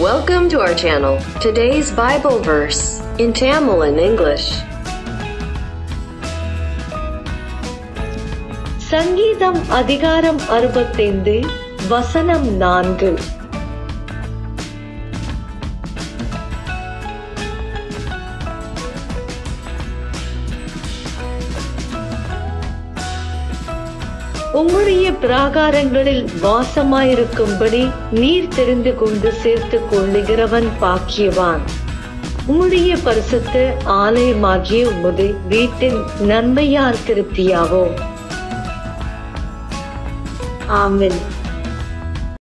Welcome to our channel. Today's Bible verse in Tamil and English. சங்கீதம் அதிகாரம் அறுபத்தைந்து வசனம் நான்கு உம்முடைய பிராகாரங்களில் வாசமாயிருக்கும்படி நீர் தெரிந்து கொண்டு சேர்த்துக் கொள்ளுகிறவன் பாக்கியவான் உம்முடைய பரிசுத்த ஆலயமாகிய உமது வீட்டின் நன்மையார் திருப்தியாவோ ஆமென்